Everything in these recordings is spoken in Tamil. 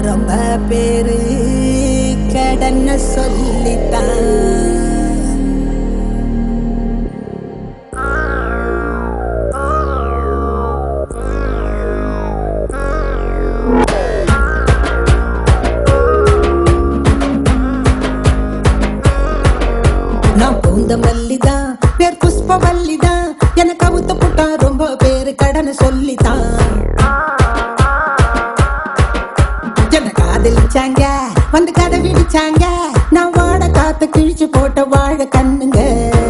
ரொம்ப பேரு கடன சொல்லித்தான் நான் பூந்த மல்லிதான் பேர் புஷ்ப வல்லிதான் எனக்கு அவுத்த புட்டா ரொம்ப பேரு கடனை சொல்லித்தான் என்ன காதலிச்சாங்க வந்து கதை விடிச்சாங்க நான் வாட காத்து கிழிச்சு போட்ட வாழ கண்ணுங்க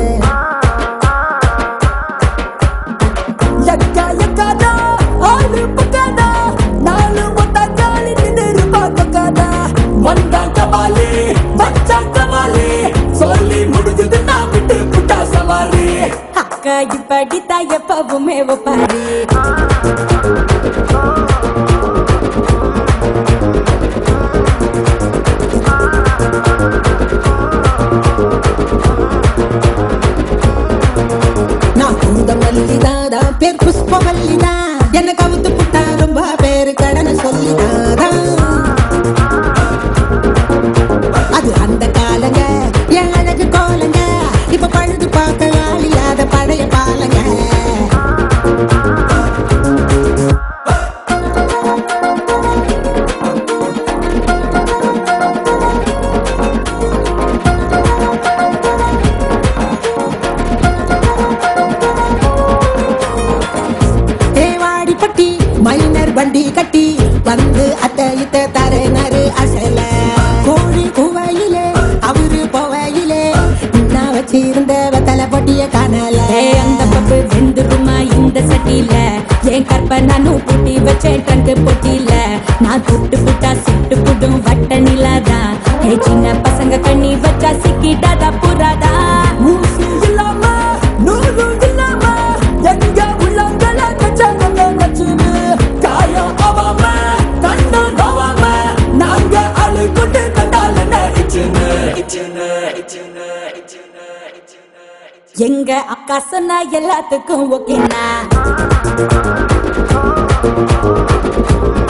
யக்கா யக்காதா, ஆளு பக்காதா, நாலு ஒத்தா ஜாலி நின்னு பார்க்கக்காதா. வந்தாங்க வாலி வச்சாங்க வாலி சொல்லி முடிஞ்சது நான் விட்டு புட்டா சவாலி அக்கா இப்படித்தான் எப்பவுமே ஒப்பாரி நான் பூந்த மல்லிதாதா பேர் புஷ்ப மல்லிதா எனக்கு அவுத்து புட்டா ரொம்ப பேரு கடனை சொல்லிதாதா அது அந்த காலங்க என் அழகு கோலங்க இப்ப பழுது பார்க்க ஆள் இல்லாத பழைய பாலங்க தேவாடி பட்டி மைனர் வண்டி கட்டி வந்து அத்த இத்த தரனரு அசல கோழி குவையிலே அவரு போவையிலே நான் வச்சிருந்த வெத்தலை பொட்டிய காணல ஏய், அந்த பப்பு வெந்துருமா இந்த சட்டியில என் கற்ப நானும் பூட்டி வச்சேன் ட்ரங்கு பொட்டியில நான் தொட்டு புட்டா சுட்டு புடும் வட்ட நிலாதா ஏ சின்ன பசங்க கண்ணி வச்சா சிக்கிடாதா புறாதா ஊசி இல்லாம நூறு இல்லாம எங்க உள்ளங்கள கச்சாங்க வச்சுன்னு காயம் ஆவாம கண்ணு நோவாம நாங்க அழு கொண்டு கண்டால இச்சுன்னு இச்சுன்னு இச்சுன்னு இச்சுன்னு இச்சுன்னு எங்க அக்கா சொன்னா எல்லாத்துக்கும் ஓகேனா